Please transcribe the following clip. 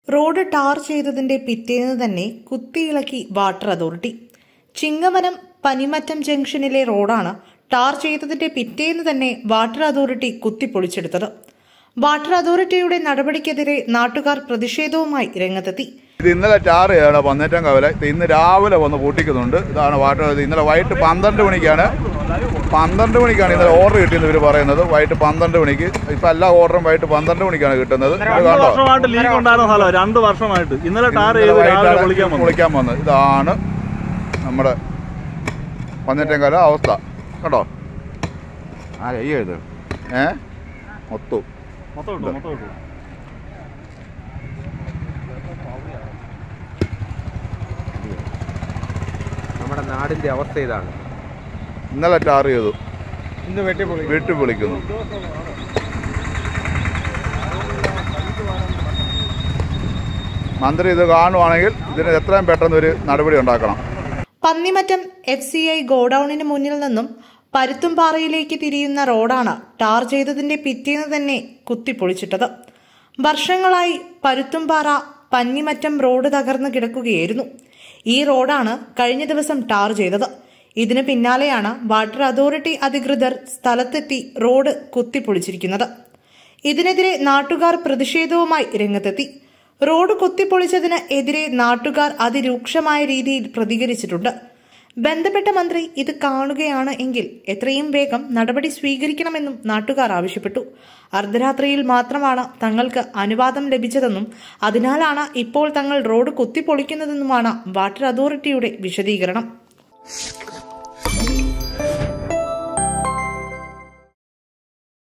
road tar ചെയ്തതിന്റെ പിറ്റേന്ന് തന്നെ കുത്തിയിളക്കി വാട്ടർ അതോറിറ്റി ചിങ്ങവനം പനിമറ്റം ജംഗ്ഷനിലെ റോഡാണ് ടാർ ചെയ്തതിന്റെ പിറ്റേന്ന് തന്നെ വാട്ടർ അതോറിറ്റി കുത്തിപ്പൊളിച്ചെടുത്തത് വാട്ടർ അതോറിറ്റിയുടെ നടപടിക്കെതിരെ നാട്ടുകാർ പ്രതിഷേധവുമായി രംഗത്തെത്തി ഇത് ഇന്നലെ ടാർ ചെയ്താണ് പന്നേറ്റം കവല ഇത് ഇന്ന് രാവിലെ വന്ന് പൂട്ടിക്കുന്നുണ്ട് ഇതാണ് വാട്ടർ ഇത് ഇന്നലെ വൈകിട്ട് പന്ത്രണ്ട് മണിക്കാണ് പന്ത്രണ്ട് മണിക്കാണ് ഇന്നലെ ഓർഡർ കിട്ടിയെന്ന് ഇവർ പറയുന്നത് വൈകിട്ട് പന്ത്രണ്ട് മണിക്ക് ഇപ്പം എല്ലാ ഓർഡറും വൈകിട്ട് പന്ത്രണ്ട് മണിക്കാണ് കിട്ടുന്നത് ഇത് രണ്ട് കണ്ടോ വർഷമായിട്ട് ലീക്ക് ഉണ്ടായിരുന്ന സ്ഥലം രണ്ട് വർഷമായിട്ട് ഇന്നലെ ടാർ ചെയ്ത് ഇന്നലെ രാവിലെ വൈകിട്ടാണ് പൊളിക്കാൻ വന്നു പൊളിക്കാൻ വന്നത് ഇതാണ് നമ്മുടെ പന്നേറ്റം കവല അവസ്ഥ കണ്ടോ ആ ഇത് ഏ മൊത്തം മൊത്തം ഇട്ടു മൊത്തം ഇട്ടു നമ്മുടെ നാടിന്റെ അവസ്ഥ ഇതാണ് ഇന്നലെ ടാർ ചെയ്തു ഇന്ന് വെട്ടിപ്പൊളി വീട്ടിൽ വിളിക്കുന്നു മന്ത്രി ഇത് കാണുവാണെങ്കിൽ ഇതിന് എത്രയും പെട്ടെന്ന് ഒരു നടപടി ഉണ്ടാക്കണം പന്നിമറ്റം എഫ് സി ഐ ഗോഡൌണിന് മുന്നിൽ നിന്നും പരുത്തുംപാറയിലേക്ക് തിരിയുന്ന റോഡാണ് ടാർ ചെയ്തതിന്റെ പിറ്റേന്ന് തന്നെ കുത്തിപ്പൊളിച്ചിട്ടത് വർഷങ്ങളായി പരുത്തുംപാറ പന്നിമറ്റം റോഡ് തകർന്നു കിടക്കുകയായിരുന്നു ഈ റോഡാണ് കഴിഞ്ഞ ദിവസം ടാർ ചെയ്തത് ഇതിന് പിന്നാലെയാണ് വാട്ടർ അതോറിറ്റി അധികൃതർ സ്ഥലത്തെത്തി റോഡ് കുത്തിപ്പൊളിച്ചിരിക്കുന്നത് ഇതിനെതിരെ നാട്ടുകാർ പ്രതിഷേധവുമായി രംഗത്തെത്തി റോഡ് കുത്തിപ്പൊളിച്ചതിന് എതിരെ നാട്ടുകാർ അതിരൂക്ഷമായ രീതിയിൽ പ്രതികരിച്ചിട്ടുണ്ട് ബന്ധപ്പെട്ട മന്ത്രി ഇത് കാണുകയാണ് എങ്കിൽ എത്രയും വേഗം നടപടി സ്വീകരിക്കണമെന്നും നാട്ടുകാർ ആവശ്യപ്പെട്ടു അർദ്ധരാത്രിയിൽ മാത്രമാണ് തങ്ങൾക്ക് അനുവാദം ലഭിച്ചതെന്നും അതിനാലാണ് ഇപ്പോൾ തങ്ങൾ റോഡ് കുത്തിപ്പൊളിക്കുന്നതെന്നുമാണ് വാട്ടർ അതോറിറ്റിയുടെ വിശദീകരണം